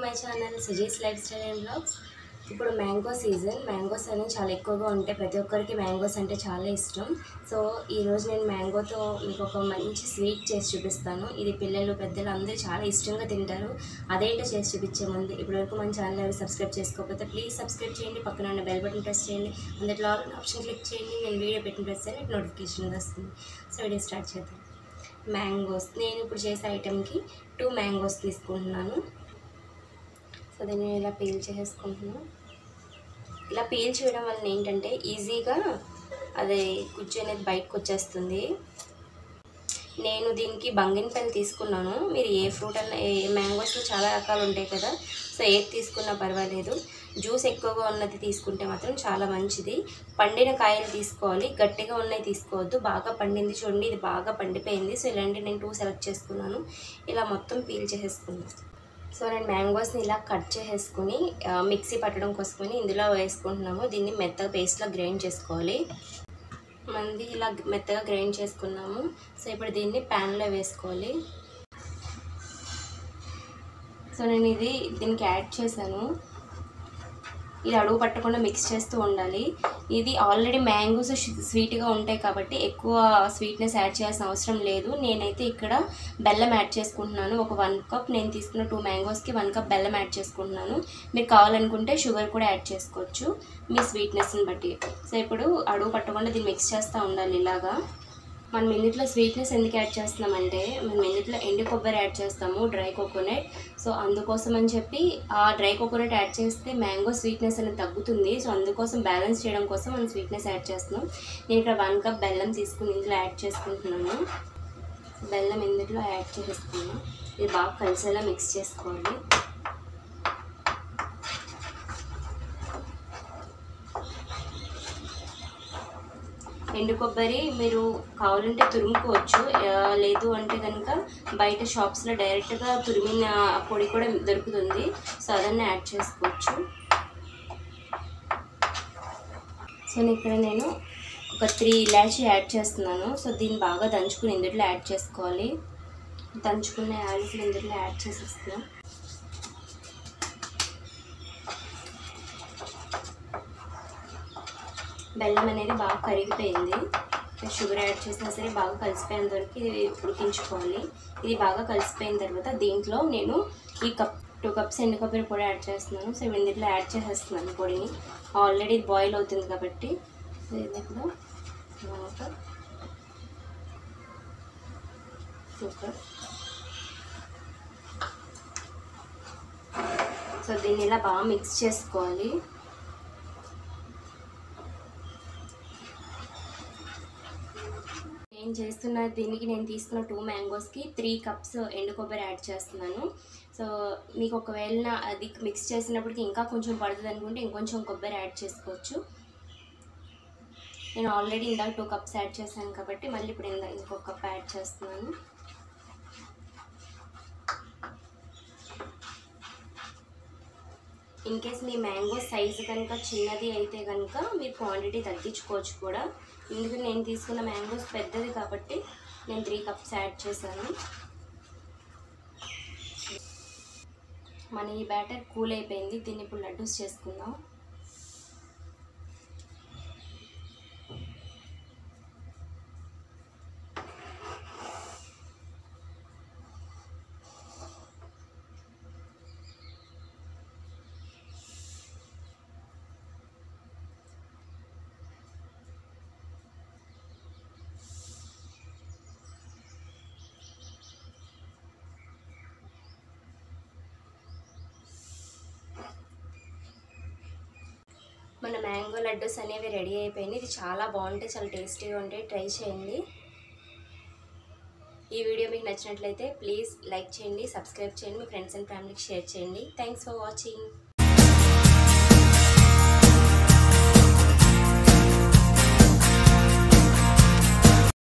my channel Suji's lifestyle and blogs ఇప్పుడు mango season mangoes అనేవి చాలా ఎక్కువగా ఉంటాయి ప్రతి ఒక్కరికి మ్యాంగోస్ అంటే చాలా ఇష్టం సో ఈరోజు నేను మ్యాంగోతో మీకు ఒక మంచి స్వీట్ చేసి చూపిస్తాను ఇది పిల్లలు పెద్దలు అందరూ చాలా ఇష్టంగా తింటారు అదేంటో చేసి చూపించే ముందు ఇప్పటివరకు మన ఛానల్ ఎవరు సబ్స్క్రైబ్ చేసుకోకపోతే ప్లీజ్ సబ్స్క్రైబ్ చేయండి పక్కన ఉన్న బెల్ బటన్ ప్రెస్ చేయండి అందులో ఆల్ ఆప్షన్ క్లిక్ చేయండి నేను వీడియో పెట్టిన ప్రెస్ చేయండి నోటిఫికేషన్ వస్తుంది సో వీడియో స్టార్ట్ చేద్దాం మ్యాంగోస్ నేను ఇప్పుడు చేసే ఐటెంకి టూ మ్యాంగోస్ తీసుకుంటున్నాను సో దీన్ని ఇలా పీల్ చేసేసుకుంటున్నాను ఇలా పీల్ చేయడం వల్ల ఏంటంటే ఈజీగా అది గుజ్జు అనేది బయటకు వచ్చేస్తుంది నేను దీనికి బంగినపల్లి తీసుకున్నాను మీరు ఏ ఫ్రూట్ అన్న ఏ మ్యాంగోస్లో చాలా రకాలు ఉంటాయి కదా సో ఏది తీసుకున్నా పర్వాలేదు జ్యూస్ ఎక్కువగా ఉన్నది తీసుకుంటే మాత్రం చాలా మంచిది పండిన కాయలు తీసుకోవాలి గట్టిగా ఉన్నవి తీసుకోవద్దు బాగా పండింది చూడండి ఇది బాగా పండిపోయింది సో ఇలాంటి నేను టూ సెలెక్ట్ చేసుకున్నాను ఇలా మొత్తం పీల్ చేసేసుకున్నాను సో నేను మ్యాంగోస్ని ఇలా కట్ చేసేసుకుని ఆ, మిక్సీ పట్టడం కోసమని ఇందులో వేసుకుంటున్నాము దీన్ని మెత్తగా పేస్ట్లో గ్రైండ్ చేసుకోవాలి మంది ఇలా మెత్తగా గ్రైండ్ చేసుకున్నాము సో ఇప్పుడు దీన్ని ప్యాన్లో వేసుకోవాలి సో నేను ఇది దీనికి యాడ్ చేశాను ఇది అడుగు పట్టకుండా మిక్స్ చేస్తూ ఉండాలి ఇది ఆల్రెడీ మ్యాంగోస్ స్వీట్గా ఉంటాయి కాబట్టి ఎక్కువ స్వీట్నెస్ యాడ్ చేయాల్సిన అవసరం లేదు నేనైతే ఇక్కడ బెల్లం యాడ్ చేసుకుంటున్నాను ఒక వన్ కప్ నేను తీసుకున్న టూ మ్యాంగోస్కి వన్ కప్ బెల్లం యాడ్ చేసుకుంటున్నాను మీరు కావాలనుకుంటే షుగర్ కూడా యాడ్ చేసుకోవచ్చు మీ స్వీట్నెస్ని బట్టి సో ఇప్పుడు అడుగు పట్టకుండా దీన్ని మిక్స్ చేస్తూ ఉండాలి ఇలాగా మనం ఇందులో స్వీట్నెస్ ఎందుకు యాడ్ చేస్తున్నామంటే మనం ఇందులో ఎండు కొబ్బరి యాడ్ చేస్తాము డ్రై కోకోనట్ సో అందుకోసం అని చెప్పి ఆ డ్రై కోకోనట్ యాడ్ చేస్తే మ్యాంగో స్వీట్నెస్ అనేది తగ్గుతుంది సో అందుకోసం బ్యాలెన్స్ చేయడం కోసం మనం స్వీట్నెస్ యాడ్ చేస్తున్నాం నేను ఇక్కడ వన్ కప్ బెల్లం తీసుకుని ఇందులో యాడ్ చేసుకుంటున్నాను బెల్లం ఇందులో యాడ్ చేసేసుకున్నాను ఇది బాగా కలిసేలా మిక్స్ చేసుకోవాలి ఎండు కొబ్బరి మీరు కావాలంటే తురుముకోవచ్చు ఆ, లేదు అంటే కనుక బయట షాప్స్లో డైరెక్ట్గా తురిమిన పొడి కూడా దొరుకుతుంది సో అదన్నీ యాడ్ చేసుకోవచ్చు సో నేను ఇక్కడ నేను ఒక త్రీ ఇలాచీ యాడ్ చేస్తున్నాను సో దీన్ని బాగా దంచుకుని ఇందులో యాడ్ చేసుకోవాలి దంచుకున్న యాలకులు ఇందులో యాడ్ చేసేస్తున్నాం బెల్లం అనేది బాగా కరిగిపోయింది షుగర్ యాడ్ చేసినా సరే బాగా కలిసిపోయేంత వరకు ఇది ఉడికించుకోవాలి ఇది బాగా కలిసిపోయిన తర్వాత దీంట్లో నేను ఈ కప్ టూ కప్స్ ఎండు కొబ్బరి పొడి యాడ్ చేస్తున్నాను సో ఇందులో యాడ్ చేసేస్తున్నాను పొడిని ఆల్రెడీ బాయిల్ అవుతుంది కాబట్టి సో ఇందులో వాటర్ షుగర్ సో దీన్ని ఇలా బాగా మిక్స్ చేసుకోవాలి నేను చేస్తున్న దీనికి నేను తీసుకున్న టూ మ్యాంగోస్కి త్రీ కప్స్ ఎండు కొబ్బరి యాడ్ చేస్తున్నాను సో మీకు ఒకవేళ అది మిక్స్ చేసినప్పటికి ఇంకా కొంచెం పడుతుంది అనుకుంటే ఇంకొంచెం కొబ్బరి యాడ్ చేసుకోవచ్చు నేను ఆల్రెడీ ఇందాక టూ కప్స్ యాడ్ చేశాను కాబట్టి మళ్ళీ ఇప్పుడు ఇందా ఇంకొక కప్ యాడ్ చేస్తున్నాను ఇన్ కేస్ మీ మ్యాంగో సైజు కనుక చిన్నది అయితే కనుక మీరు క్వాంటిటీ తగ్గించుకోవచ్చు కూడా ఇందుకు నేను తీసుకున్న మ్యాంగోస్ పెద్దది కాబట్టి నేను త్రీ కప్స్ యాడ్ చేశాను మన ఈ బ్యాటర్ కూల్ అయిపోయింది దీన్ని ఇప్పుడు లడ్డూస్ చేసుకుందాం మన మ్యాంగో లడ్డూస్ అనేవి రెడీ అయిపోయినాయి ఇది చాలా బాగుంటాయి చాలా టేస్టీగా ఉంటాయి ట్రై చేయండి ఈ వీడియో మీకు నచ్చినట్లయితే ప్లీజ్ లైక్ చేయండి సబ్స్క్రైబ్ చేయండి మీ ఫ్రెండ్స్ అండ్ ఫ్యామిలీకి షేర్ చేయండి థ్యాంక్స్ ఫర్ వాచింగ్